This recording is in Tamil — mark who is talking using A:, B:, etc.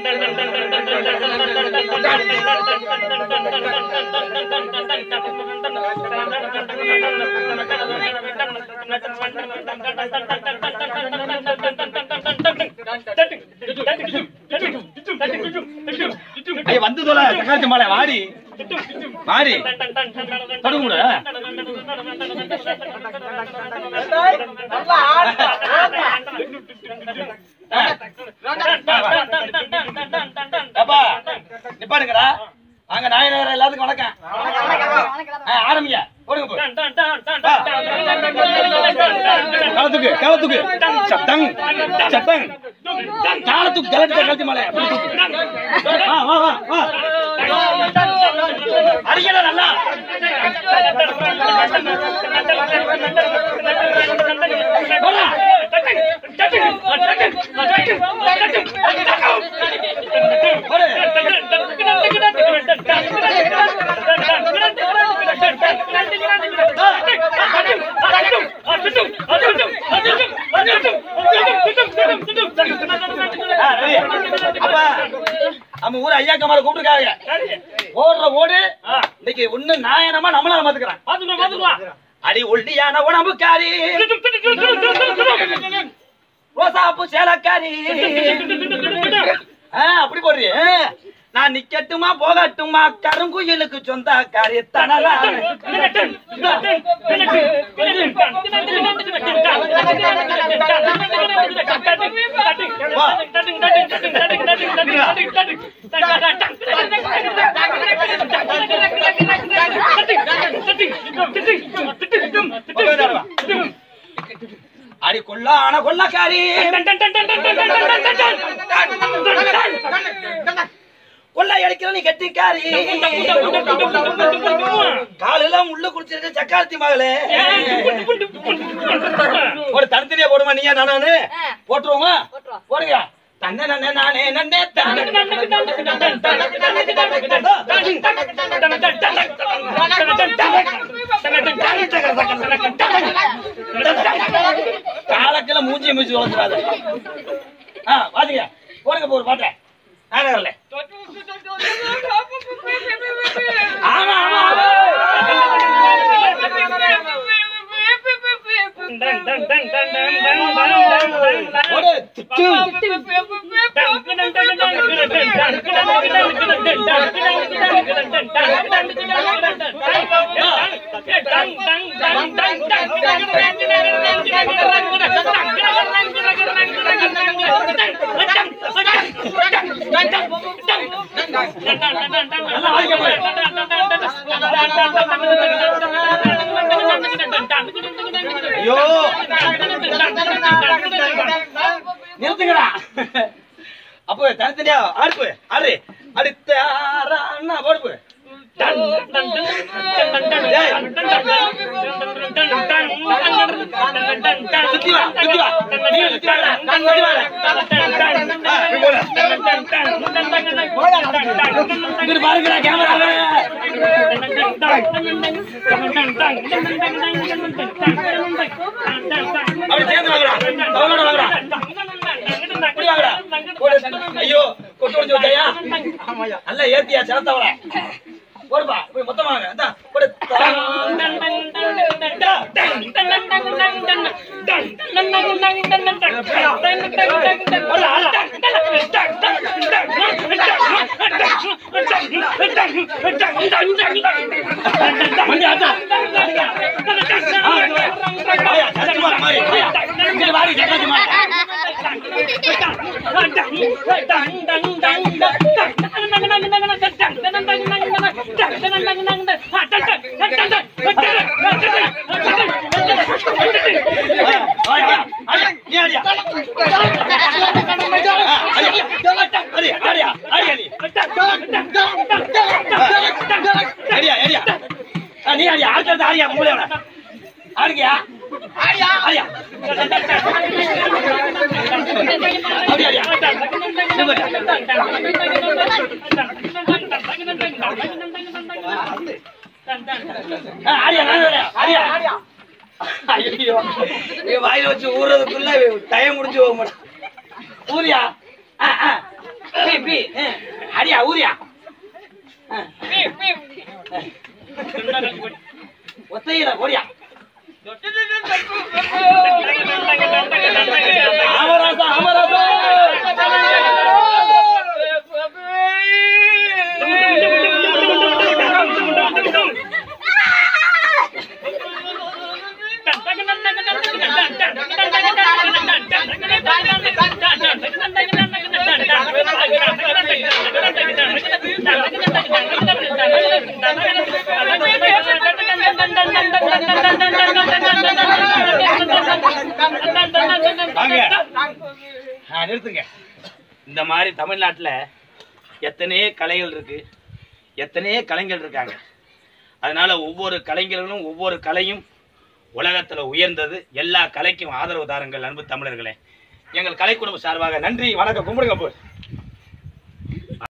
A: ஐயா வந்து தோல தக்காளி மாலை வாடி வாடி தொடங்க கூட அப்பா நிப்பாடுங்கடா அங்க நாயனகர எல்லாத்துக்கும் வணக்கம் ஆ, ஆரம்பிங்க போடுங்க போ. காலத்துக்கு காலத்துக்கு சத்தங் சத்தங் காலத்துக்கு கலட்டு கழுத்து மலை அப்படி தூக்கு. வா வா வா வா அடிக்கடா நல்லா போடா. போடு. ஆ, ready. அப்பா, நம்ம ஊர் ஐயா கமால கூப்பிட்டுருக்காங்க ஓடுற ஓடு இன்னைக்கு ஒண்ணு நாயனமா நம்மளால பாத்துக்கிறேன் அடி ஒல்லியான உடம்புக்காரி ரோசாப்பு சேலக்காரி ஆ, அப்படி போடுறீ ஆ. நான் நிக்கட்டுமா போகட்டுமா கருங்குயிலுக்கு சொந்தக்காரி தனலா அடி கொல்லான கொள்ளக்காரி கொள்ளை அடிக்கிற நீ கெட்டிக்காரி காலையில முள்ளு குடிச்சிருக்க சக்காரத்தி மகளே ஒரு தனித்தனியா போடுமா நீயா நானு போட்டுருவோமா போடுங்க தன்ன நன்ன நானே நன்னே தானே காலக்கில மூஞ்சி மூஞ்சி வளர்த்துறாது ஆ வாதிங்க போடுங்க போ ஒரு பாட்டை நானே வரல ஆமா ஆமா ஆமா போடு திட்டு நல்லா வாதிங்க போய் ஐயோ நிறுத்துங்கடா அப்போ தனித்தனியா ஆடு போய் ஆடு அடுத்த அண்ணா போடு போய் சுத்தி வா சுத்தி வா நீ சுத்தி வாடா சுத்தி வாடா ஆ, இப்படி போடு. இங்கிட்டு பாருங்கடா கேமரால அப்படி சேர்ந்து வாங்கடா தவளோட வாங்கடா இப்படி வாங்கடா போடு. ஐயோ கொட்டு உடைஞ்சு வச்சாயா நல்லா ஏத்தியா சிறத்தவள போடுப்பா போய் மொத்தமா வாங்க இந்தா, போடு வண்டி ஆட்டா ஆ, வாயா, சத்தியமா மாதிரி வாயா. இங்கிட்டு வாடி ஜக்காத்தி மாதிரி வாயா, வாயா, வாயா. அடியா, நீ அடியா. ஆ, அடியா. அடியா, அடியா, அடியா நீ. அடியா, அடியா. ஆ, நீ அடியா, அடுத்தடுத்து ஆடியா, மூளையோட. ஆடுகியா? ஆடியா. அப்படி அடியா. சூப்பர். ஆ, ஆடியா, நானும் ஆடியா, ஆடியா. ஐயோ, நீ வாயில வச்சு ஊறதுக்குள்ள டைம் முடிஞ்சு போக மாட்டேன் ஊரியா ஆ, ஆ. பி பி ஆ. அடியா ஊரியா ஆ. ஒத்தையில போடியா ஆமராசா ஆமராசா வாங்க ஆ, நிறுத்துங்க இந்த மாதிரி தமிழ்நாட்டுல எத்தனையோ கலைகள் இருக்கு எத்தனையோ கலைஞர்கள் இருக்காங்க அதனால ஒவ்வொரு கலைஞர்களும் ஒவ்வொரு கலையும் உலகத்துல உயர்ந்தது எல்லா கலைக்கும் ஆதரவு தாருங்கள் அன்பு தமிழர்களே எங்கள் கலை குடும்ப சார்பாக நன்றி வணக்கம் கும்பிடுங்க போய்